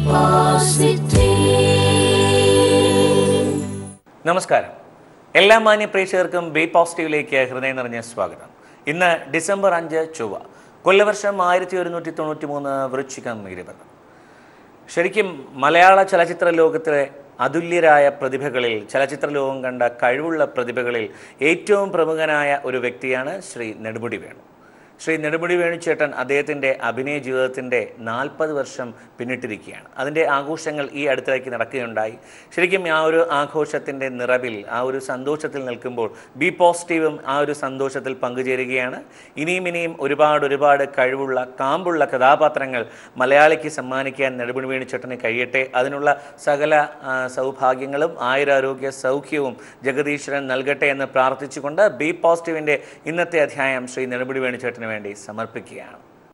നമസ്കാരം എല്ലാ മാന്യ പ്രേക്ഷകർക്കും ബി പോസിറ്റീവിലേക്ക് ഹൃദയം നിറഞ്ഞ സ്വാഗതം ഇന്ന് ഡിസംബർ അഞ്ച് ചൊവ്വ കൊല്ലവർഷം ആയിരത്തി ഒരുന്നൂറ്റി തൊണ്ണൂറ്റി മൂന്ന് വൃശ്ചികം ഇരുപത് ശരിക്കും മലയാള ചലച്ചിത്ര ലോകത്തിലെ അതുല്യരായ പ്രതിഭകളിൽ ചലച്ചിത്ര ലോകം കണ്ട കഴിവുള്ള പ്രതിഭകളിൽ ഏറ്റവും പ്രമുഖനായ ഒരു വ്യക്തിയാണ് ശ്രീ നെടുമുടി വേണു ശ്രീ നെടുമുടി വേണുചേട്ടൻ അദ്ദേഹത്തിൻ്റെ അഭിനയ ജീവിതത്തിൻ്റെ നാൽപ്പത് വർഷം പിന്നിട്ടിരിക്കുകയാണ് അതിൻ്റെ ആഘോഷങ്ങൾ ഈ അടുത്തിടയ്ക്ക് നടക്കുകയുണ്ടായി ശരിക്കും ആ ഒരു ആഘോഷത്തിൻ്റെ നിറവിൽ ആ ഒരു സന്തോഷത്തിൽ നിൽക്കുമ്പോൾ ബി പോസിറ്റീവും ആ ഒരു സന്തോഷത്തിൽ പങ്കുചേരുകയാണ് ഇനിയും ഇനിയും ഒരുപാട് ഒരുപാട് കഴിവുള്ള കാമ്പുള്ള കഥാപാത്രങ്ങൾ മലയാളിക്ക് സമ്മാനിക്കാൻ നെടുമുടി വേണുചേട്ടന് കഴിയട്ടെ അതിനുള്ള സകല ആ, സൗഭാഗ്യങ്ങളും ആയുരാരോഗ്യ സൗഖ്യവും ജഗദീശ്വരൻ നൽകട്ടെ എന്ന് പ്രാർത്ഥിച്ചുകൊണ്ട് ബി പോസിറ്റീവിൻ്റെ ഇന്നത്തെ അധ്യായം ശ്രീ നെടുമുടി വേണുചേട്ടന് വേണ്ടി സമർപ്പിക്കുകയാണ്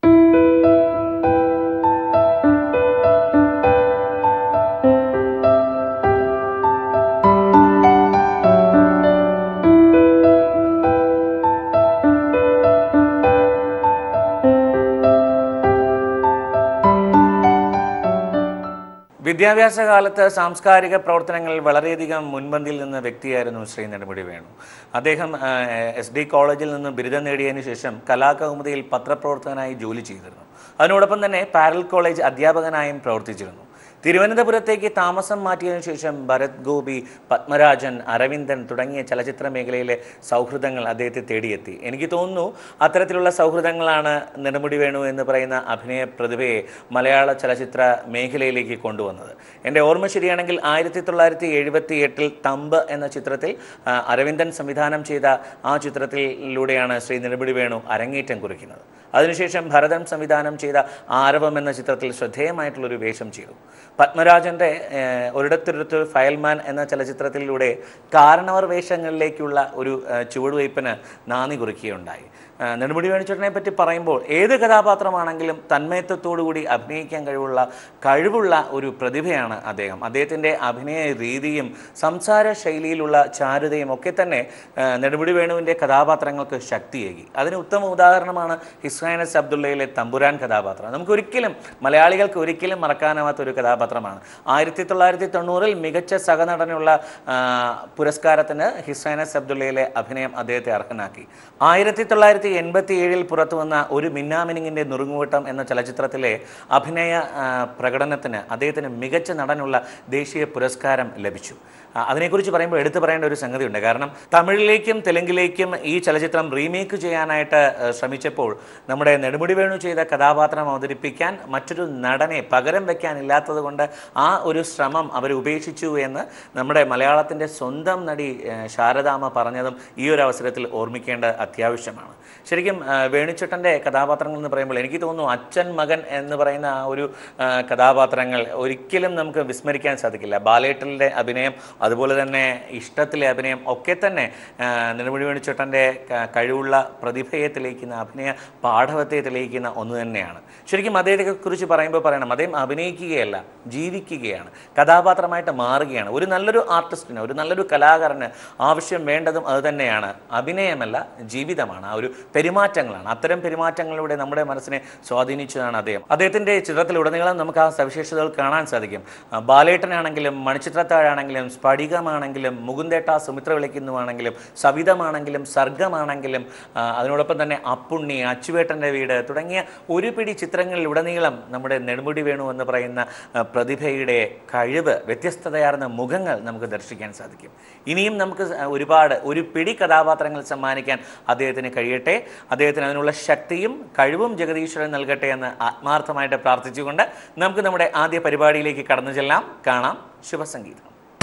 വിദ്യാഭ്യാസ കാലത്ത് സാംസ്കാരിക പ്രവർത്തനങ്ങളിൽ വളരെയധികം മുൻപന്തിയിൽ നിന്ന വ്യക്തിയായിരുന്നു ശ്രീ നെടുമുടി വേണു അദ്ദേഹം എസ് ഡി കോളേജിൽ നിന്ന് ബിരുദം നേടിയതിനു ശേഷം കലാകൗമുദിയിൽ പത്രപ്രവർത്തകനായി ജോലി ചെയ്തിരുന്നു അതിനോടൊപ്പം തന്നെ പാരൽ കോളേജ് അധ്യാപകനായും പ്രവർത്തിച്ചിരുന്നു തിരുവനന്തപുരത്തേക്ക് താമസം മാറ്റിയതിനു ശേഷം ഭരത് ഗോപി പത്മരാജൻ അരവിന്ദൻ തുടങ്ങിയ ചലച്ചിത്ര മേഖലയിലെ സൗഹൃദങ്ങൾ അദ്ദേഹത്തെ തേടിയെത്തി എനിക്ക് തോന്നുന്നു അത്തരത്തിലുള്ള സൗഹൃദങ്ങളാണ് നെടുമുടി വേണു എന്ന് പറയുന്ന അഭിനയ പ്രതിഭയെ മലയാള ചലച്ചിത്ര മേഖലയിലേക്ക് കൊണ്ടുവന്നത് എൻ്റെ ഓർമ്മ ശരിയാണെങ്കിൽ ആയിരത്തി തൊള്ളായിരത്തി എഴുപത്തി എട്ടിൽ തമ്പ് എന്ന ചിത്രത്തിൽ ആ, അരവിന്ദൻ സംവിധാനം ചെയ്ത ആ ചിത്രത്തിലൂടെയാണ് ശ്രീ നെടുമുടി വേണു അരങ്ങേറ്റം കുറിക്കുന്നത് അതിനുശേഷം ഭരതൻ സംവിധാനം ചെയ്ത ആരവം എന്ന ചിത്രത്തിൽ ശ്രദ്ധേയമായിട്ടുള്ളൊരു വേഷം ചെയ്തു പത്മരാജൻ്റെ ഏഹ്, ഒരിടത്തൊരിടത്ത് ഫയൽമാൻ എന്ന ചലച്ചിത്രത്തിലൂടെ കാരണവർ വേഷങ്ങളിലേക്കുള്ള ഒരു ഏഹ്, ചുവടുവയ്പ്പിന് നാന്ദി കുറിക്കുകയുണ്ടായി ഏഹ്, നെടുമുടി വേണുചേട്ടനെ പറ്റി പറയുമ്പോൾ ഏത് കഥാപാത്രമാണെങ്കിലും തന്മയത്വത്തോടുകൂടി അഭിനയിക്കാൻ കഴിവുള്ള കഴിവുള്ള ഒരു പ്രതിഭയാണ് അദ്ദേഹം അദ്ദേഹത്തിൻ്റെ അഭിനയ രീതിയും സംസാര ശൈലിയിലുള്ള ചാരുതയും ഒക്കെ തന്നെ ഏഹ്, നെടുമുടി വേണുവിൻ്റെ കഥാപാത്രങ്ങൾക്ക് ശക്തിയേകി അതിന് ഉത്തമ ഉദാഹരണമാണ് ഹിസ്രാനസ് അബ്ദുള്ളയിലെ തമ്പുരാൻ കഥാപാത്രം നമുക്ക് ഒരിക്കലും മലയാളികൾക്ക് ഒരിക്കലും മറക്കാനാവാത്ത ഒരു കഥാപാത്രമാണ് ആയിരത്തി തൊള്ളായിരത്തി തൊണ്ണൂറിൽ മികച്ച സഹനടനുള്ള ആ, പുരസ്കാരത്തിന് ഹിസ്രാനസ് അബ്ദുള്ളയിലെ അഭിനയം അദ്ദേഹത്തെ അർഹനാക്കി ആയിരത്തി തൊള്ളായിരത്തി എൺപത്തി ഏഴിൽ പുറത്തു വന്ന ഒരു മിന്നാമിനിങ്ങിൻ്റെ നുറുങ്ങുവട്ടം എന്ന ചലച്ചിത്രത്തിലെ അഭിനയ ആ, പ്രകടനത്തിന് അദ്ദേഹത്തിന് മികച്ച നടനുള്ള ദേശീയ പുരസ്കാരം ലഭിച്ചു ആ, അതിനെക്കുറിച്ച് പറയുമ്പോൾ എടുത്തു പറയേണ്ട ഒരു സംഗതിയുണ്ട് കാരണം തമിഴിലേക്കും തെലുങ്കിലേക്കും ഈ ചലച്ചിത്രം റീമേക്ക് ചെയ്യാനായിട്ട് ഏഹ്, ശ്രമിച്ചപ്പോൾ നമ്മുടെ നെടുമുടി വേണു ചെയ്ത കഥാപാത്രം അവതരിപ്പിക്കാൻ മറ്റൊരു നടനെ പകരം വെക്കാനില്ലാത്തത് കൊണ്ട് ആ ഒരു ശ്രമം അവർ ഉപേക്ഷിച്ചു എന്ന് നമ്മുടെ മലയാളത്തിൻ്റെ സ്വന്തം നടി ഏഹ്, ശാരദാമ്മ പറഞ്ഞതും ഈ ഒരു അവസരത്തിൽ ഓർമ്മിക്കേണ്ട അത്യാവശ്യമാണ് ശരിക്കും ഏഹ്, വേണുച്ചേട്ടൻ്റെ കഥാപാത്രങ്ങൾ എന്ന് പറയുമ്പോൾ എനിക്ക് തോന്നുന്നു അച്ഛൻ മകൻ എന്ന് പറയുന്ന ആ ഒരു ആ, കഥാപാത്രങ്ങൾ ഒരിക്കലും നമുക്ക് വിസ്മരിക്കാൻ സാധിക്കില്ല ബാലേട്ടലിൻ്റെ അഭിനയം അതുപോലെ തന്നെ ഇഷ്ടത്തിലെ അഭിനയം ഒക്കെ തന്നെ ആ, നെടുമുടി വേണുച്ചേട്ടൻ്റെ ക- കഴിവുള്ള പ്രതിഭയെ തെളിയിക്കുന്ന അഭിനയ പാഠവത്തെ തെളിയിക്കുന്ന ഒന്ന് തന്നെയാണ് ശരിക്കും അദ്ദേഹത്തെ കുറിച്ച് പറയുമ്പോൾ പറയണം അദ്ദേഹം അഭിനയിക്കുകയല്ല ജീവിക്കുകയാണ് കഥാപാത്രമായിട്ട് മാറുകയാണ് ഒരു നല്ലൊരു ആർട്ടിസ്റ്റിന് ഒരു നല്ലൊരു കലാകാരന് ആവശ്യം വേണ്ടതും അത് തന്നെയാണ് അഭിനയമല്ല ജീവിതമാണ് ആ ഒരു പെരുമാറ്റങ്ങളാണ് അത്തരം പെരുമാറ്റങ്ങളിലൂടെ നമ്മുടെ മനസ്സിനെ സ്വാധീനിച്ചതാണ് അദ്ദേഹം അദ്ദേഹത്തിൻ്റെ ചിത്രത്തിലുടനീളം നമുക്ക് ആ സവിശേഷതകൾ കാണാൻ സാധിക്കും ആ, ബാലേട്ടനാണെങ്കിലും മണിച്ചിത്രത്താഴാണെങ്കിലും സ്ഫടികമാണെങ്കിലും മുകുന്ദേട്ട സുമിത്ര വിളിക്കുന്നുവാണെങ്കിലും സവിതമാണെങ്കിലും സർഗമാണെങ്കിലും ആ, അതിനോടൊപ്പം തന്നെ അപ്പുണ്ണി അച്ചുവേട്ടൻ്റെ വീട് തുടങ്ങിയ ഒരു പിടി ചിത്രങ്ങളിലുടനീളം നമ്മുടെ നെടുമുടി വേണു എന്ന് പറയുന്ന ആ, പ്രതിഭയുടെ കഴിവ് വ്യത്യസ്തതയാർന്ന മുഖങ്ങൾ നമുക്ക് ദർശിക്കാൻ സാധിക്കും ഇനിയും നമുക്ക് സ- ഒരുപാട് ഒരു പിടി കഥാപാത്രങ്ങൾ സമ്മാനിക്കാൻ അദ്ദേഹത്തിന് കഴിയട്ടെ അദ്ദേഹത്തിന് അതിനുള്ള ശക്തിയും കഴിവും ജഗദീശ്വരൻ നൽകട്ടെ എന്ന് ആത്മാർത്ഥമായിട്ട് പ്രാർത്ഥിച്ചുകൊണ്ട് നമുക്ക് നമ്മുടെ ആദ്യ പരിപാടിയിലേക്ക് കടന്നു ചെല്ലാം കാണാം ശുഭസംഗീതം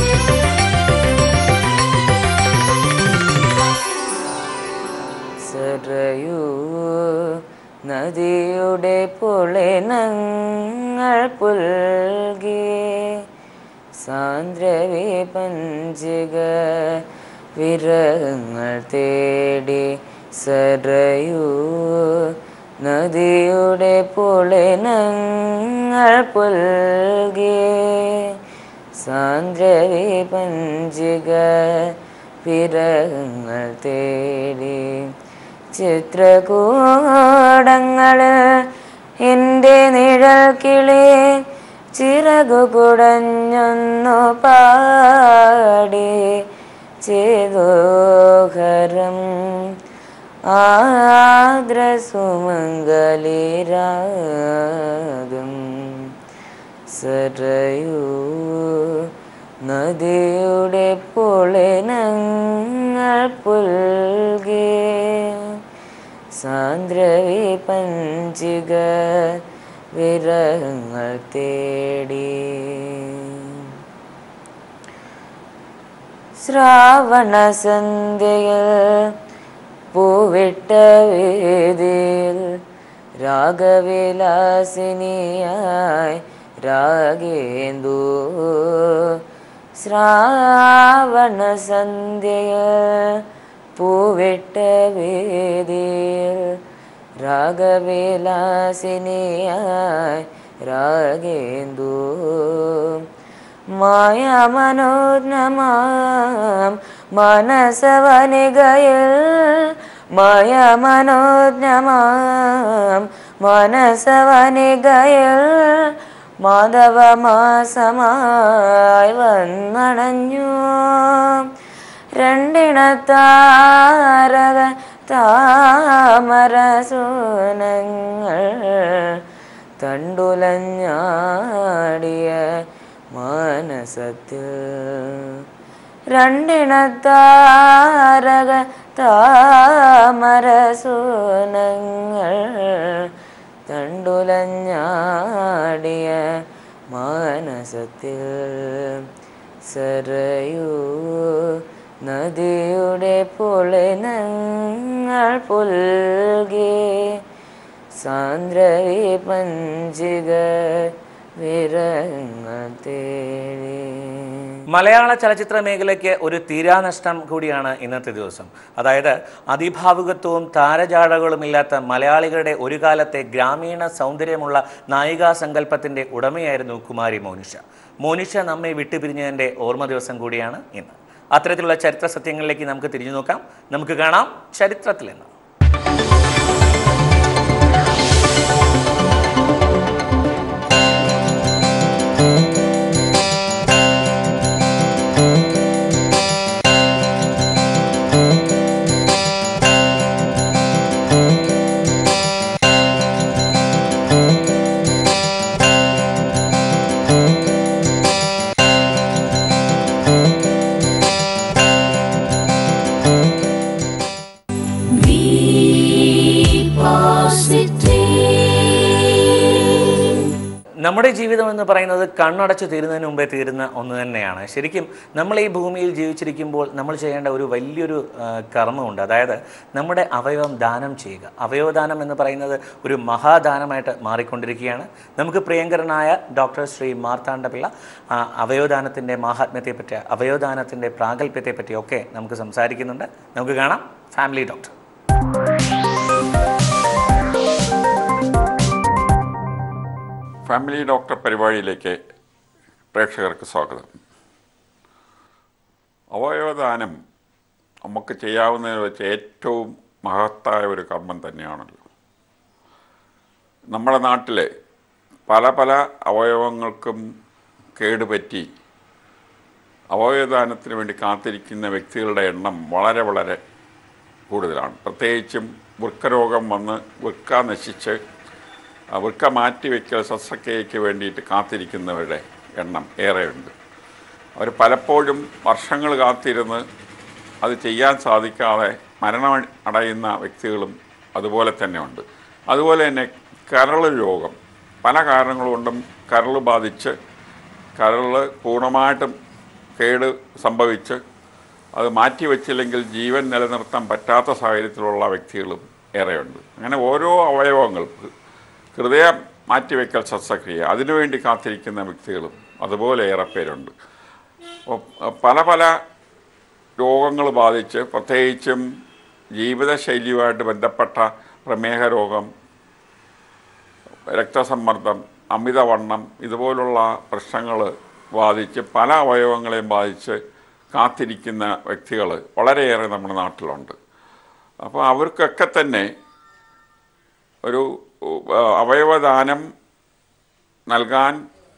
സരയൂ നദിയുടെ പുളിനങ്ങൾ പുൽകി സാന്ദ്രവി പഞ്ചിക വിരഹങ്ങൾ തേടി സരയൂ നദിയുടെ പുളിനങ്ങൾ പുൽകി സാന്ദ്രവി പഞ്ചിക വിരഹങ്ങൾ തേടി ചിത്രകൂടങ്ങൾ എൻ്റെ നിഴൽ കിളി ചിറകു കുടഞ്ഞൊന്നു പാടി ചേതോഹരം ആദ്രസുമംഗലിരാഗം സരയൂ നദിയുടെ പൊളിനങ്ങൾ പുൽകേ സാന്ദ്രവി പഞ്ചിക വിരഹങ്ങൾ തേടി ശ്രാവണ സന്ധ്യയിൽ പൂവിട്ട വേദിയിൽ രാഗവിലാസിനിയായി രാഗേന്ദു ശ്രാവണ സന്ധ്യയിൽ പൂവിട്ട വേദിയിൽ രാഗവിലാസിനിയായി രാഗേന്ദു മായമനോജ്ഞമാം മനസവനികയിൽ മായമനോജ്ഞമാം മനസവനികയിൽ മാധവമാസമായി വന്നണഞ്ഞു രണ്ടിണത്താരക താമര സൂനങ്ങൾ തണ്ടുലഞ്ഞാടിയ മാനസത്തിൽ രണ്ടിണത്താരക താമര സൂനങ്ങൾ തണ്ടുലഞ്ഞാടിയ മാനസത്തിൽ സരയൂ നദിയുടെ പൊളിനങ്ങൾ പുൽകേ സാന്ദ്രവി പഞ്ചിക വിരങ്ങൾ തേടി മലയാള ചലച്ചിത്ര മേഖലയ്ക്ക് ഒരു തീരാനഷ്ടം കൂടിയാണ് ഇന്നത്തെ ദിവസം അതായത് അതിഭാവുകത്വവും താരജാടകളുമില്ലാത്ത മലയാളികളുടെ ഒരു കാലത്തെ ഗ്രാമീണ സൗന്ദര്യമുള്ള നായികാ സങ്കല്പത്തിൻ്റെ ഉടമയായിരുന്നു കുമാരി മോനിഷ മോനിഷ നമ്മെ വിട്ടുപിരിഞ്ഞതിൻ്റെ ഓർമ്മ ദിവസം കൂടിയാണ് ഇന്ന് അത്തരത്തിലുള്ള ചരിത്ര സത്യങ്ങളിലേക്ക് നമുക്ക് തിരിഞ്ഞു നോക്കാം നമുക്ക് കാണാം ചരിത്രത്തിൽ നിന്ന് നമ്മുടെ ജീവിതം എന്ന് പറയുന്നത് കണ്ണടച്ചു തീരുന്നതിന് മുമ്പേ തീരുന്ന ഒന്ന് തന്നെയാണ് ശരിക്കും നമ്മൾ ഈ ഭൂമിയിൽ ജീവിച്ചിരിക്കുമ്പോൾ നമ്മൾ ചെയ്യേണ്ട ഒരു വലിയൊരു ആ, കർമ്മമുണ്ട് അതായത് നമ്മുടെ അവയവം ദാനം ചെയ്യുക അവയവദാനം എന്ന് പറയുന്നത് ഒരു മഹാദാനമായിട്ട് മാറിക്കൊണ്ടിരിക്കുകയാണ് നമുക്ക് പ്രിയങ്കരനായ ഡോക്ടർ ശ്രീ മാർത്താണ്ഡപിള്ള ആ, അവയവദാനത്തിൻ്റെ മാഹാത്മ്യത്തെ പറ്റി അവയവദാനത്തിൻ്റെ പ്രാഗൽഭ്യത്തെ പറ്റിയൊക്കെ നമുക്ക് സംസാരിക്കുന്നുണ്ട് നമുക്ക് കാണാം ഫാമിലി ഡോക്ടർ ഫാമിലി ഡോക്ടർ പരിപാടിയിലേക്ക് പ്രേക്ഷകർക്ക് സ്വാഗതം അവയവദാനം നമുക്ക് ചെയ്യാവുന്നതിൽ വെച്ച് ഏറ്റവും മഹത്തായ ഒരു കർമ്മം തന്നെയാണല്ലോ നമ്മുടെ നാട്ടിൽ പല പല അവയവങ്ങൾക്കും കേടുപറ്റി അവയവദാനത്തിന് വേണ്ടി കാത്തിരിക്കുന്ന വ്യക്തികളുടെ എണ്ണം വളരെ വളരെ കൂടുതലാണ് പ്രത്യേകിച്ചും വൃക്കരോഗം വന്ന് വൃക്ക നശിച്ച് ആ വൃക്ക മാറ്റിവെക്കൽ ശസ്ത്രക്രിയയ്ക്ക് വേണ്ടിയിട്ട് കാത്തിരിക്കുന്നവരുടെ എണ്ണം ഏറെയുണ്ട് അവർ പലപ്പോഴും വർഷങ്ങൾ കാത്തിരുന്ന് അത് ചെയ്യാൻ സാധിക്കാതെ മരണം അടയുന്ന വ്യക്തികളും അതുപോലെ തന്നെ ഉണ്ട് അതുപോലെ തന്നെ കരൾ രോഗം പല കാരണങ്ങൾ കൊണ്ടും കരൾ ബാധിച്ച് കരൾ പൂർണ്ണമായിട്ടും കേട് സംഭവിച്ച് അത് മാറ്റിവെച്ചില്ലെങ്കിൽ ജീവൻ നിലനിർത്താൻ പറ്റാത്ത സാഹചര്യത്തിലുള്ള വ്യക്തികളും ഏറെയുണ്ട് അങ്ങനെ ഓരോ അവയവങ്ങൾ ഹൃദയം മാറ്റിവെക്കൽ ശസ്ത്രക്രിയ അതിനുവേണ്ടി കാത്തിരിക്കുന്ന വ്യക്തികളും അതുപോലെ ഏറെ പേരുണ്ട് അപ്പോൾ പല പല രോഗങ്ങൾ ബാധിച്ച് പ്രത്യേകിച്ചും ജീവിതശൈലിയുമായിട്ട് ബന്ധപ്പെട്ട പ്രമേഹ രോഗം രക്തസമ്മർദ്ദം അമിതവണ്ണം ഇതുപോലുള്ള പ്രശ്നങ്ങൾ ബാധിച്ച് പല അവയവങ്ങളെയും ബാധിച്ച് കാത്തിരിക്കുന്ന വ്യക്തികൾ വളരെയേറെ നമ്മുടെ നാട്ടിലുണ്ട് അപ്പോൾ അവർക്കൊക്കെ തന്നെ ഒരു ഉ, അവയവദാനം നൽകാൻ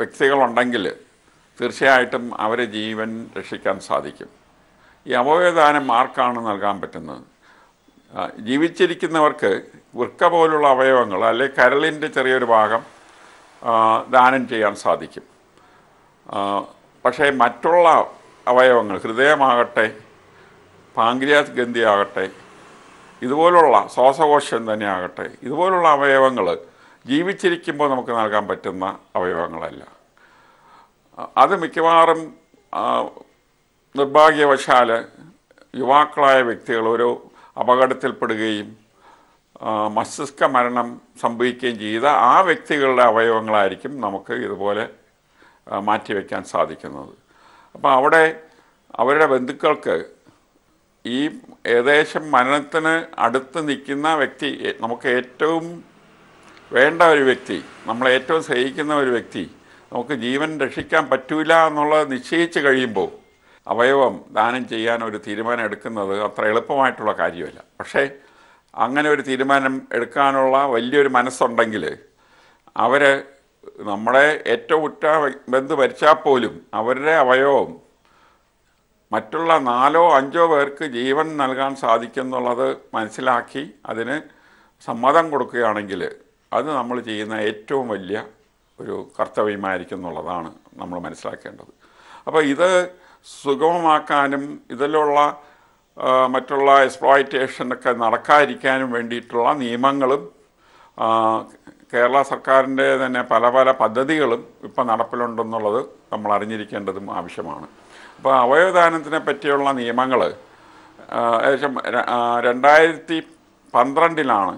വ്യക്തികളുണ്ടെങ്കിൽ തീർച്ചയായിട്ടും അവരെ ജീവൻ രക്ഷിക്കാൻ സാധിക്കും ഈ അവയവദാനം ആർക്കാണ് നൽകാൻ പറ്റുന്നത് ആ, ജീവിച്ചിരിക്കുന്നവർക്ക് വൃക്ക പോലുള്ള അവയവങ്ങൾ അല്ലെങ്കിൽ കരളിൻ്റെ ചെറിയൊരു ഭാഗം ആ, ദാനം ചെയ്യാൻ സാധിക്കും ആ, പക്ഷേ മറ്റുള്ള അവയവങ്ങൾ ഹൃദയമാകട്ടെ പാങ്ക്രിയാസ് ഗ്രന്ഥിയാകട്ടെ ഇതുപോലുള്ള ശ്വാസകോശം തന്നെ ആകട്ടെ ഇതുപോലുള്ള അവയവങ്ങൾ ജീവിച്ചിരിക്കുമ്പോൾ നമുക്ക് നൽകാൻ പറ്റുന്ന അവയവങ്ങളല്ല അ- അത് മിക്കവാറും ആ, നിർഭാഗ്യവശാൽ യുവാക്കളായ വ്യക്തികൾ ഒരു അപകടത്തിൽപ്പെടുകയും ആ, മസ്തിഷ്ക മരണം സംഭവിക്കുകയും ചെയ്ത ആ വ്യക്തികളുടെ അവയവങ്ങളായിരിക്കും നമുക്ക് ഇതുപോലെ ആ, മാറ്റിവെക്കാൻ സാധിക്കുന്നത് അപ്പോൾ അവിടെ അവരുടെ ബന്ധുക്കൾക്ക് ഈ ഏകദേശം മരണത്തിന് അടുത്ത് നിൽക്കുന്ന വ്യക്തി എ- നമുക്ക് ഏറ്റവും വേണ്ട ഒരു വ്യക്തി നമ്മളെ ഏറ്റവും സ്നേഹിക്കുന്ന ഒരു വ്യക്തി നമുക്ക് ജീവൻ രക്ഷിക്കാൻ പറ്റൂല എന്നുള്ളത് നിശ്ചയിച്ച് കഴിയുമ്പോൾ അവയവം ദാനം ചെയ്യാൻ ഒരു തീരുമാനം എടുക്കുന്നത് അത്ര എളുപ്പമായിട്ടുള്ള കാര്യമല്ല പക്ഷേ അങ്ങനെ ഒരു തീരുമാനം എടുക്കാനുള്ള വലിയൊരു മനസ്സുണ്ടെങ്കിൽ അവർ നമ്മളെ ഏറ്റവും ഉറ്റ ബന്ധു ഭരിച്ചാൽ പോലും അവരുടെ അവയവം മറ്റുള്ള നാലോ അഞ്ചോ പേർക്ക് ജീവൻ നൽകാൻ സാധിക്കുന്നുള്ളത് മനസ്സിലാക്കി അതിന് സമ്മതം കൊടുക്കുകയാണെങ്കിൽ അത് നമ്മൾ ചെയ്യുന്ന ഏറ്റവും വലിയ ഒരു കർത്തവ്യമായിരിക്കും എന്നുള്ളതാണ് നമ്മൾ മനസ്സിലാക്കേണ്ടത് അപ്പോൾ ഇത് സുഗമമാക്കാനും ഇതിലുള്ള ആ, മറ്റുള്ള എക്സ്പ്ലോയിറ്റേഷനൊക്കെ നടക്കാതിരിക്കാനും വേണ്ടിയിട്ടുള്ള നിയമങ്ങളും ആ, കേരള സർക്കാരിൻ്റെ തന്നെ പല പല പദ്ധതികളും ഇപ്പം നടപ്പിലുണ്ടെന്നുള്ളത് നമ്മൾ അറിഞ്ഞിരിക്കേണ്ടതും ആവശ്യമാണ് അപ്പോൾ അവയവദാനത്തിനെ പറ്റിയുള്ള നിയമങ്ങൾ ഏകദേശം ര- ആ, രണ്ടായിരത്തി പന്ത്രണ്ടിലാണ്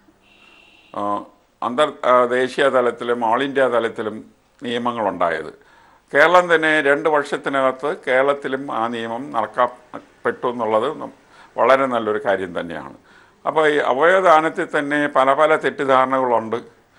ആ, അന്തർ ആ, ദേശീയ തലത്തിലും ഓൾ ഇന്ത്യ തലത്തിലും നിയമങ്ങളുണ്ടായത് കേരളം തന്നെ രണ്ട് വർഷത്തിനകത്ത് കേരളത്തിലും ആ നിയമം നടക്കപ്പെട്ടു എന്നുള്ളത് നം- വളരെ നല്ലൊരു കാര്യം തന്നെയാണ് അപ്പോൾ ഈ അവയവദാനത്തിൽ തന്നെ പല പല തെറ്റിദ്ധാരണകളുണ്ട്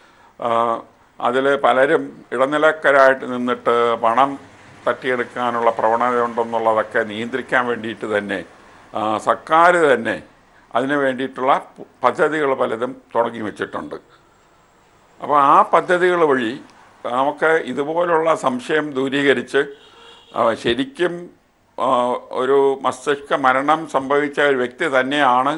അതിൽ പലരും ഇടനിലക്കാരായിട്ട് നിന്നിട്ട് പണം തട്ടിയെടുക്കാനുള്ള പ്രവണതയുണ്ടെന്നുള്ളതൊക്കെ നിയന്ത്രിക്കാൻ വേണ്ടിയിട്ട് തന്നെ ആ, സർക്കാർ തന്നെ അതിന് വേണ്ടിയിട്ടുള്ള പദ്ധതികൾ പലതും തുടങ്ങി വെച്ചിട്ടുണ്ട് അപ്പോൾ ആ പദ്ധതികൾ വഴി നമുക്ക് ഇതുപോലുള്ള സംശയം ദൂരീകരിച്ച് ആ, ശരിക്കും ആ, ഒരു മസ്തിഷ്ക മരണം സംഭവിച്ച ഒരു വ്യക്തി തന്നെയാണ്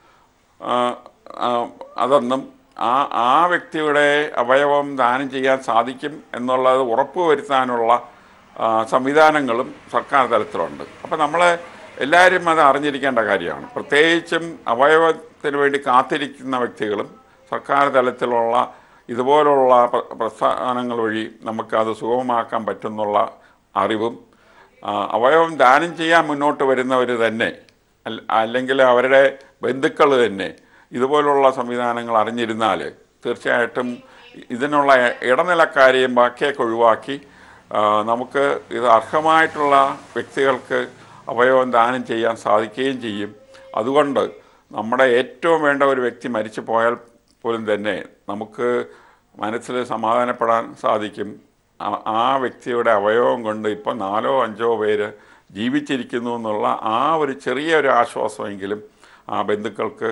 ആ, ആ, അതെന്നും ആ ആ വ്യക്തിയുടെ അവയവം ദാനം ചെയ്യാൻ സാധിക്കും എന്നുള്ളത് ഉറപ്പുവരുത്താനുള്ള ആ, സംവിധാനങ്ങളും സർക്കാർ തലത്തിലുണ്ട് അപ്പോൾ നമ്മൾ എല്ലാവരും അത് അറിഞ്ഞിരിക്കേണ്ട കാര്യമാണ് പ്രത്യേകിച്ചും അവയവത്തിന് വേണ്ടി കാത്തിരിക്കുന്ന വ്യക്തികളും സർക്കാർ തലത്തിലുള്ള ഇതുപോലുള്ള പ്ര- പ്രസ്ഥാനങ്ങൾ വഴി നമുക്കത് സുഗമമാക്കാൻ പറ്റുന്നുള്ള അറിവും ആ, അവയവം ദാനം ചെയ്യാൻ മുന്നോട്ട് വരുന്നവർ തന്നെ അല്ല- അല്ലെങ്കിൽ അവരുടെ ബന്ധുക്കൾ തന്നെ ഇതുപോലുള്ള സംവിധാനങ്ങൾ അറിഞ്ഞിരുന്നാൽ തീർച്ചയായിട്ടും ഇതിനുള്ള ഇടനിലക്കാരെയും ബാക്കിയൊക്കെ ഒഴിവാക്കി ആ, നമുക്ക് ഇത് അർഹമായിട്ടുള്ള വ്യക്തികൾക്ക് അവയവം ദാനം ചെയ്യാൻ സാധിക്കുകയും ചെയ്യും അതുകൊണ്ട് നമ്മുടെ ഏറ്റവും വേണ്ട ഒരു വ്യക്തി മരിച്ചു പോയാൽ പോലും തന്നെ നമുക്ക് മനസ്സിൽ സമാധാനപ്പെടാൻ സാധിക്കും ആ- ആ വ്യക്തിയുടെ അവയവം കൊണ്ട് ഇപ്പോൾ നാലോ അഞ്ചോ പേര് ജീവിച്ചിരിക്കുന്നു എന്നുള്ള ആ ഒരു ചെറിയൊരു ആശ്വാസമെങ്കിലും ആ ബന്ധുക്കൾക്ക്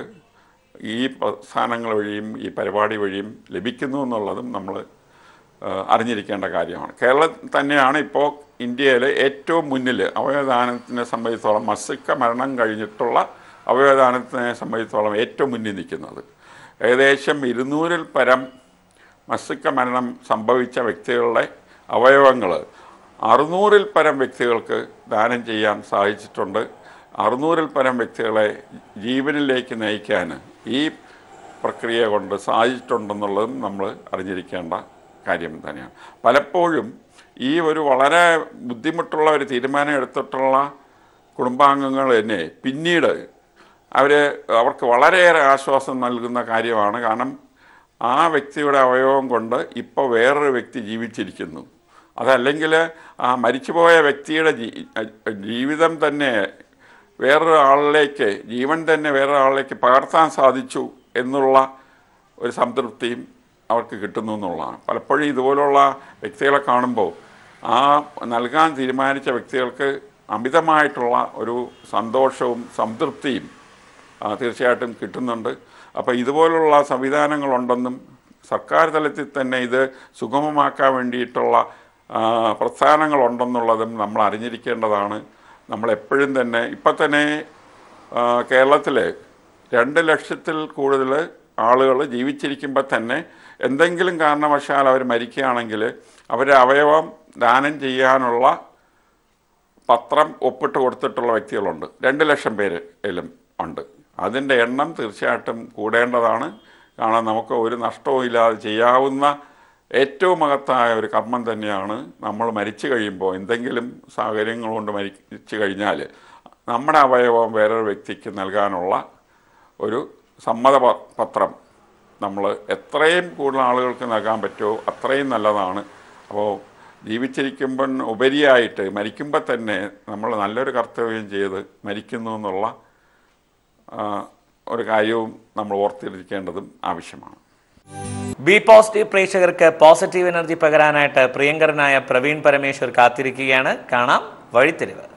ഈ പ്രസ്ഥാനങ്ങൾ വഴിയും ഈ പരിപാടി വഴിയും ലഭിക്കുന്നു എന്നുള്ളതും നമ്മൾ ഏഹ് അറിഞ്ഞിരിക്കേണ്ട കാര്യമാണ് കേരളം തന്നെയാണ് ഇപ്പോൾ ഇന്ത്യയിലെ ഏറ്റവും മുന്നിൽ അവയവദാനത്തിനെ സംബന്ധിച്ചോളം മസ്തിഷ്ക മരണം കഴിഞ്ഞിട്ടുള്ള അവയവദാനത്തിനെ സംബന്ധിച്ചോളം ഏറ്റവും മുന്നിൽ നിൽക്കുന്നത് ഏകദേശം ഇരുന്നൂറിൽ പരം മസ്തിഷ്ക മരണം സംഭവിച്ച വ്യക്തികളുടെ അവയവങ്ങൾ അറുന്നൂറിൽ പരം വ്യക്തികൾക്ക് ദാനം ചെയ്യാൻ സാധിച്ചിട്ടുണ്ട് അറുന്നൂറിൽ പരം വ്യക്തികളെ ജീവനിലേക്ക് നയിക്കാൻ ഈ പ്രക്രിയ കൊണ്ട് സാധിച്ചിട്ടുണ്ടെന്നുള്ളതും നമ്മൾ അറിഞ്ഞിരിക്കേണ്ട കാര്യം തന്നെയാണ് പലപ്പോഴും ഈ ഒരു വളരെ ബുദ്ധിമുട്ടുള്ള ഒരു തീരുമാനം എടുത്തിട്ടുള്ള കുടുംബാംഗങ്ങൾ തന്നെ പിന്നീട് അവർ അവർക്ക് വളരെയേറെ ആശ്വാസം നൽകുന്ന കാര്യമാണ് കാരണം ആ വ്യക്തിയുടെ അവയവം കൊണ്ട് ഇപ്പോൾ വേറൊരു വ്യക്തി ജീവിച്ചിരിക്കുന്നു അതല്ലെങ്കിൽ ആ മരിച്ചുപോയ വ്യക്തിയുടെ ജീ- ജീവിതം തന്നെ വേറൊരു ആളിലേക്ക് ജീവൻ തന്നെ വേറൊരു ആളിലേക്ക് പകർത്താൻ സാധിച്ചു എന്നുള്ള ഒരു സംതൃപ്തിയും അവർക്ക് കിട്ടുന്നു എന്നുള്ളതാണ് പലപ്പോഴും ഇതുപോലുള്ള വ്യക്തികളെ കാണുമ്പോൾ ആ നൽകാൻ തീരുമാനിച്ച വ്യക്തികൾക്ക് അമിതമായിട്ടുള്ള ഒരു സന്തോഷവും സംതൃപ്തിയും ആ, തീർച്ചയായിട്ടും കിട്ടുന്നുണ്ട് അപ്പോൾ ഇതുപോലുള്ള സംവിധാനങ്ങളുണ്ടെന്നും സർക്കാർ തലത്തിൽ തന്നെ ഇത് സുഗമമാക്കാൻ വേണ്ടിയിട്ടുള്ള ആ, പ്രസ്ഥാനങ്ങളുണ്ടെന്നുള്ളതും നമ്മൾ അറിഞ്ഞിരിക്കേണ്ടതാണ് നമ്മളെപ്പോഴും തന്നെ ഇപ്പം തന്നെ കേരളത്തിൽ രണ്ട് ലക്ഷത്തിൽ കൂടുതൽ ആളുകൾ ജീവിച്ചിരിക്കുമ്പോൾ തന്നെ എന്തെങ്കിലും കാരണവശാൽ അവർ മരിക്കുകയാണെങ്കിൽ അവരുടെ അവയവം ദാനം ചെയ്യാനുള്ള പത്രം ഒപ്പിട്ട് കൊടുത്തിട്ടുള്ള വ്യക്തികളുണ്ട് രണ്ട് ലക്ഷം പേര് എല്ലാം ഉണ്ട് അതിൻ്റെ എണ്ണം തീർച്ചയായിട്ടും കൂടേണ്ടതാണ് കാരണം നമുക്ക് ഒരു നഷ്ടവും ഇല്ലാതെ ചെയ്യാവുന്ന ഏറ്റവും മഹത്തായ ഒരു കർമ്മം തന്നെയാണ് നമ്മൾ മരിച്ചു കഴിയുമ്പോൾ എന്തെങ്കിലും സാഹചര്യങ്ങൾ കൊണ്ട് മരിച്ചു കഴിഞ്ഞാൽ നമ്മുടെ അവയവം വേറൊരു വ്യക്തിക്ക് നൽകാനുള്ള ഒരു സമ്മത പ- പത്രം നമ്മൾ എത്രയും കൂടുതൽ ആളുകൾക്ക് നൽകാൻ പറ്റുമോ അത്രയും നല്ലതാണ് അപ്പോൾ ജീവിച്ചിരിക്കുമ്പോൾ ഉപരിയായിട്ട് മരിക്കുമ്പോൾ തന്നെ നമ്മൾ നല്ലൊരു കർത്തവ്യം ചെയ്ത് മരിക്കുന്നു എന്നുള്ള ആ, ഒരു കാര്യവും നമ്മൾ ഓർത്തിരിക്കേണ്ടതും ആവശ്യമാണ് ബി പോസിറ്റീവ് പ്രേക്ഷകർക്ക് പോസിറ്റീവ് എനർജി പകരാനായിട്ട് പ്രിയങ്കരനായ പ്രവീൺ പരമേശ്വർ കാത്തിരിക്കുകയാണ് കാണാം വഴിത്തിരിവ്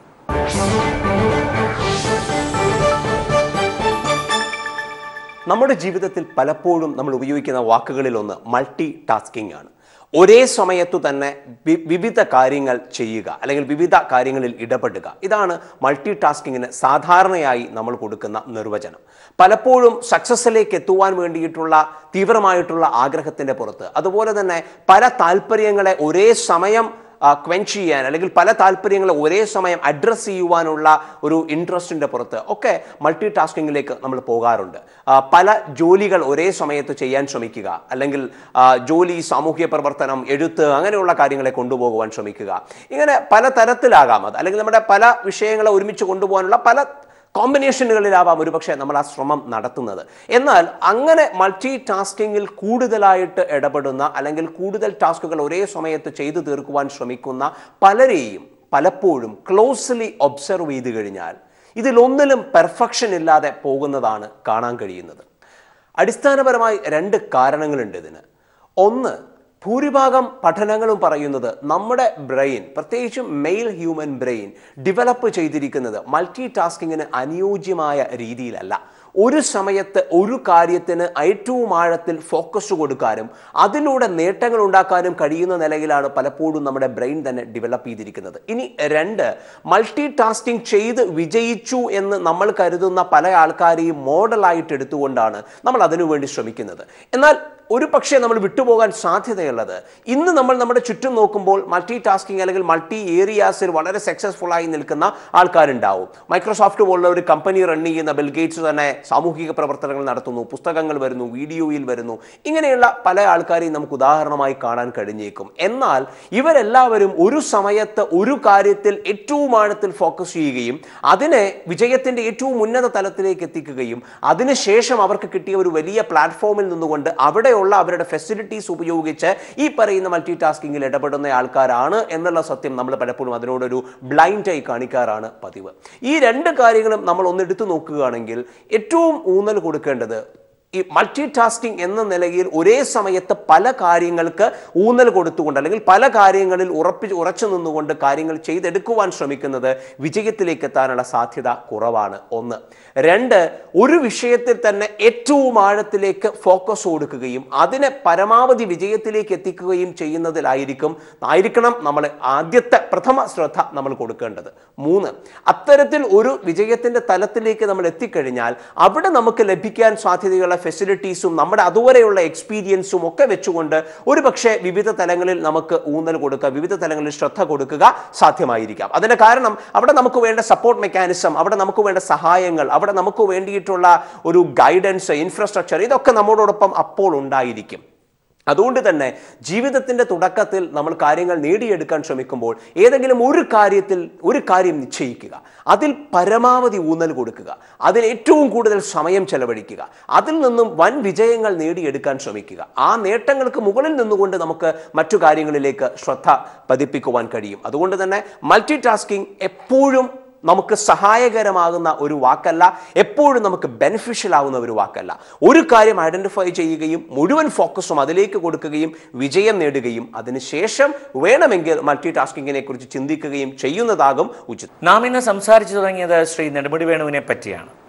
നമ്മുടെ ജീവിതത്തിൽ പലപ്പോഴും നമ്മൾ ഉപയോഗിക്കുന്ന വാക്കുകളിൽ ഒന്ന് മൾട്ടി ടാസ്കിംഗ് ആണ് ഒരേ സമയത്തു തന്നെ വി- വിവിധ കാര്യങ്ങൾ ചെയ്യുക അല്ലെങ്കിൽ വിവിധ കാര്യങ്ങളിൽ ഇടപെടുക ഇതാണ് മൾട്ടി ടാസ്കിങ്ങിന് സാധാരണയായി നമ്മൾ കൊടുക്കുന്ന നിർവചനം പലപ്പോഴും സക്സസ്സിലേക്ക് എത്തുവാൻ വേണ്ടിയിട്ടുള്ള തീവ്രമായിട്ടുള്ള ആഗ്രഹത്തിൻ്റെ പുറത്ത് അതുപോലെ തന്നെ പല താല്പര്യങ്ങളെ ഒരേ സമയം ക്വെൻച്ച് ചെയ്യാൻ അല്ലെങ്കിൽ പല താല്പര്യങ്ങളെ ഒരേ സമയം അഡ്രസ്സ് ചെയ്യുവാനുള്ള ഒരു ഇൻട്രസ്റ്റിൻ്റെ പുറത്ത് ഒക്കെ മൾട്ടി ടാസ്കിങ്ങിലേക്ക് നമ്മൾ പോകാറുണ്ട് ആ, പല ജോലികൾ ഒരേ സമയത്ത് ചെയ്യാൻ ശ്രമിക്കുക അല്ലെങ്കിൽ ആ, ജോലി സാമൂഹ്യ പ്രവർത്തനം എഴുത്ത് അങ്ങനെയുള്ള കാര്യങ്ങളെ കൊണ്ടുപോകുവാൻ ശ്രമിക്കുക ഇങ്ങനെ പല തരത്തിലാകാം അത് അല്ലെങ്കിൽ നമ്മുടെ പല വിഷയങ്ങളെ ഒരുമിച്ച് കൊണ്ടുപോകാനുള്ള പല കോമ്പിനേഷനുകളിലാവാം ഒരുപക്ഷെ നമ്മൾ ആ ശ്രമം നടത്തുന്നത് എന്നാൽ അങ്ങനെ മൾട്ടി ടാസ്കിങ്ങിൽ കൂടുതലായിട്ട് ഇടപെടുന്ന അല്ലെങ്കിൽ കൂടുതൽ ടാസ്കുകൾ ഒരേ സമയത്ത് ചെയ്തു തീർക്കുവാൻ ശ്രമിക്കുന്ന പലരെയും പലപ്പോഴും ക്ലോസ്ലി ഒബ്സർവ് ചെയ്ത് കഴിഞ്ഞാൽ ഇതിലൊന്നിലും പെർഫെക്ഷൻ ഇല്ലാതെ പോകുന്നതാണ് കാണാൻ കഴിയുന്നത് അടിസ്ഥാനപരമായി രണ്ട് കാരണങ്ങളുണ്ട് ഇതിന് ഒന്ന് ഭൂരിഭാഗം പഠനങ്ങളും പറയുന്നത് നമ്മുടെ ബ്രെയിൻ പ്രത്യേകിച്ചും മെയിൽ ഹ്യൂമൻ ബ്രെയിൻ ഡെവലപ്പ് ചെയ്തിരിക്കുന്നത് മൾട്ടി ടാസ്കിങ്ങിന് അനുയോജ്യമായ രീതിയിലല്ല ഒരു സമയത്ത് ഒരു കാര്യത്തിന് ഏറ്റവും ആഴത്തിൽ ഫോക്കസ് കൊടുക്കാനും അതിലൂടെ നേട്ടങ്ങൾ ഉണ്ടാക്കാനും കഴിയുന്ന നിലയിലാണ് പലപ്പോഴും നമ്മുടെ ബ്രെയിൻ തന്നെ ഡെവലപ്പ് ചെയ്തിരിക്കുന്നത് ഇനി രണ്ട് മൾട്ടി ടാസ്കിംഗ് ചെയ്ത് വിജയിച്ചു എന്ന് നമ്മൾ കരുതുന്ന പല ആൾക്കാരെയും മോഡലായിട്ട് എടുത്തുകൊണ്ടാണ് നമ്മൾ അതിനുവേണ്ടി ശ്രമിക്കുന്നത് എന്നാൽ ഒരു പക്ഷേ നമ്മൾ വിട്ടുപോകാൻ സാധ്യതയുള്ളത് ഇന്ന് നമ്മൾ നമ്മുടെ ചുറ്റും നോക്കുമ്പോൾ മൾട്ടി ടാസ്കിങ് അല്ലെങ്കിൽ മൾട്ടി ഏരിയാസിൽ വളരെ സക്സസ്ഫുൾ ആയി നിൽക്കുന്ന ആൾക്കാരുണ്ടാവും മൈക്രോസോഫ്റ്റ് പോലുള്ള ഒരു കമ്പനി റൺ ചെയ്യുന്ന ബിൽഗേറ്റ്സ് തന്നെ സാമൂഹിക പ്രവർത്തനങ്ങൾ നടത്തുന്നു പുസ്തകങ്ങൾ വരുന്നു വീഡിയോയിൽ വരുന്നു ഇങ്ങനെയുള്ള പല ആൾക്കാരെയും നമുക്ക് ഉദാഹരണമായി കാണാൻ കഴിഞ്ഞേക്കും എന്നാൽ ഇവരെല്ലാവരും ഒരു സമയത്ത് ഒരു കാര്യത്തിൽ ഏറ്റവും ആഴത്തിൽ ഫോക്കസ് ചെയ്യുകയും അതിനെ വിജയത്തിന്റെ ഏറ്റവും ഉന്നത തലത്തിലേക്ക് എത്തിക്കുകയും അതിനുശേഷം അവർക്ക് കിട്ടിയ ഒരു വലിയ പ്ലാറ്റ്ഫോമിൽ നിന്നുകൊണ്ട് അവിടെയുള്ള അവരുടെ ഫെസിലിറ്റീസ് ഉപയോഗിച്ച് ഈ പറയുന്ന മൾട്ടി ടാസ്കിങ്ങിൽ ഇടപെടുന്ന ആൾക്കാരാണ് എന്നുള്ള സത്യം നമ്മൾ പലപ്പോഴും അതിനോടൊരു ബ്ലൈൻഡായി കാണിക്കാറാണ് പതിവ് ഈ രണ്ട് കാര്യങ്ങളും നമ്മൾ ഒന്നെടുത്തു നോക്കുകയാണെങ്കിൽ ഏറ്റവും ഊന്നൽ കൊടുക്കേണ്ടത് ഈ മൾട്ടി ടാസ്കിംഗ് എന്ന നിലയിൽ ഒരേ സമയത്ത് പല കാര്യങ്ങൾക്ക് ഊന്നൽ കൊടുത്തുകൊണ്ട് അല്ലെങ്കിൽ പല കാര്യങ്ങളിൽ ഉറപ്പിച്ച് ഉറച്ചു നിന്നുകൊണ്ട് കാര്യങ്ങൾ ചെയ്തെടുക്കുവാൻ ശ്രമിക്കുന്നത് വിജയത്തിലേക്ക് എത്താനുള്ള സാധ്യത കുറവാണ് ഒന്ന് രണ്ട് ഒരു വിഷയത്തിൽ തന്നെ ഏറ്റവും ആഴത്തിലേക്ക് ഫോക്കസ് കൊടുക്കുകയും അതിനെ പരമാവധി വിജയത്തിലേക്ക് എത്തിക്കുകയും ചെയ്യുന്നതിലായിരിക്കും ആയിരിക്കണം നമ്മൾ ആദ്യത്തെ പ്രഥമ ശ്രദ്ധ നമ്മൾ കൊടുക്കേണ്ടത് മൂന്ന് അത്തരത്തിൽ ഒരു വിജയത്തിന്റെ തലത്തിലേക്ക് നമ്മൾ എത്തിക്കഴിഞ്ഞാൽ അവിടെ നമുക്ക് ലഭിക്കാൻ സാധ്യതയുള്ള ഫെസിലിറ്റീസും നമ്മുടെ അതുവരെയുള്ള എക്സ്പീരിയൻസും ഒക്കെ വെച്ചുകൊണ്ട് ഒരു പക്ഷേ വിവിധ തലങ്ങളിൽ നമുക്ക് ഊന്നൽ കൊടുക്കുക വിവിധ തലങ്ങളിൽ ശ്രദ്ധ കൊടുക്കുക സാധ്യമായിരിക്കാം അതിന് കാരണം അവിടെ നമുക്ക് വേണ്ട സപ്പോർട്ട് മെക്കാനിസം അവിടെ നമുക്ക് വേണ്ട സഹായങ്ങൾ അവിടെ നമുക്ക് വേണ്ടിയിട്ടുള്ള ഒരു ഗൈഡൻസ് ഇൻഫ്രാസ്ട്രക്ചർ ഇതൊക്കെ നമ്മോടൊപ്പം അപ്പോൾ ഉണ്ടായിരിക്കും അതുകൊണ്ട് തന്നെ ജീവിതത്തിന്റെ തുടക്കത്തിൽ നമ്മൾ കാര്യങ്ങൾ നേടിയെടുക്കാൻ ശ്രമിക്കുമ്പോൾ ഏതെങ്കിലും ഒരു കാര്യത്തിൽ ഒരു കാര്യം നിശ്ചയിക്കുക അതിൽ പരമാവധി ഊന്നൽ കൊടുക്കുക അതിൽ ഏറ്റവും കൂടുതൽ സമയം ചെലവഴിക്കുക അതിൽ നിന്നും വൻ വിജയങ്ങൾ നേടിയെടുക്കാൻ ശ്രമിക്കുക ആ നേട്ടങ്ങൾക്ക് മുകളിൽ നിന്നുകൊണ്ട് നമുക്ക് മറ്റു കാര്യങ്ങളിലേക്ക് ശ്രദ്ധ പതിപ്പിക്കുവാൻ കഴിയും അതുകൊണ്ട് തന്നെ മൾട്ടി ടാസ്കിംഗ് എപ്പോഴും നമുക്ക് സഹായകരമാകുന്ന ഒരു വാക്കല്ല എപ്പോഴും നമുക്ക് ബെനിഫിഷ്യൽ ആവുന്ന ഒരു വാക്കല്ല ഒരു കാര്യം ഐഡന്റിഫൈ ചെയ്യുകയും മുഴുവൻ ഫോക്കസും അതിലേക്ക് കൊടുക്കുകയും വിജയം നേടുകയും അതിനുശേഷം വേണമെങ്കിൽ മൾട്ടി ടാസ്കിങ്ങിനെ കുറിച്ച് ചിന്തിക്കുകയും ചെയ്യുന്നതാകും ഉചിതം നാം ഇന്ന് സംസാരിച്ചു തുടങ്ങിയത് ശ്രീ നെടുമുടി വേണുവിനെ പറ്റിയാണ്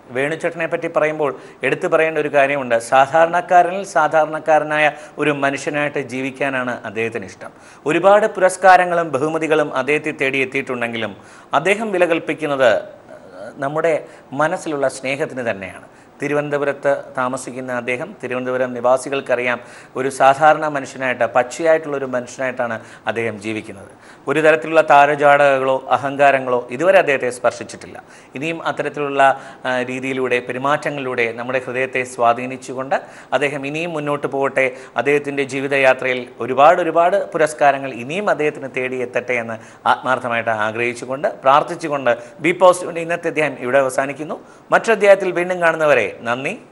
വേണുചേട്ടനെ പറ്റി പറയുമ്പോൾ എടുത്തു പറയേണ്ട ഒരു കാര്യമുണ്ട് സാധാരണക്കാരനിൽ സാധാരണക്കാരനായ ഒരു മനുഷ്യനായിട്ട് ജീവിക്കാനാണ് അദ്ദേഹത്തിന് ഇഷ്ടം ഒരുപാട് പുരസ്കാരങ്ങളും ബഹുമതികളും അദ്ദേഹത്തെ തേടി എത്തിയിട്ടുണ്ടെങ്കിലും അദ്ദേഹം വില കൽപ്പിക്കുന്നത് നമ്മുടെ മനസ്സിലുള്ള സ്നേഹത്തിന് തന്നെയാണ് തിരുവനന്തപുരത്ത് താമസിക്കുന്ന അദ്ദേഹം തിരുവനന്തപുരം നിവാസികൾക്കറിയാം ഒരു സാധാരണ മനുഷ്യനായിട്ട് പച്ചയായിട്ടുള്ള ഒരു മനുഷ്യനായിട്ടാണ് അദ്ദേഹം ജീവിക്കുന്നത് ഒരു തരത്തിലുള്ള താരജാടകളോ അഹങ്കാരങ്ങളോ ഇതുവരെ അദ്ദേഹത്തെ സ്പർശിച്ചിട്ടില്ല ഇനിയും അത്തരത്തിലുള്ള ആ, രീതിയിലൂടെ പെരുമാറ്റങ്ങളിലൂടെ നമ്മുടെ ഹൃദയത്തെ സ്വാധീനിച്ചുകൊണ്ട് അദ്ദേഹം ഇനിയും മുന്നോട്ട് പോകട്ടെ അദ്ദേഹത്തിൻ്റെ ജീവിതയാത്രയിൽ ഒരുപാട് ഒരുപാട് പുരസ്കാരങ്ങൾ ഇനിയും അദ്ദേഹത്തിന് തേടി എത്തട്ടെ എന്ന് ആത്മാർത്ഥമായിട്ട് ആഗ്രഹിച്ചുകൊണ്ട് പ്രാർത്ഥിച്ചുകൊണ്ട് ബി പോസിറ്റിവിൻ്റെ ഇന്നത്തെ അധ്യായം ഇവിടെ അവസാനിക്കുന്നു മറ്റൊരു അധ്യായത്തിൽ വീണ്ടും കാണുന്നവരെ നന്ദി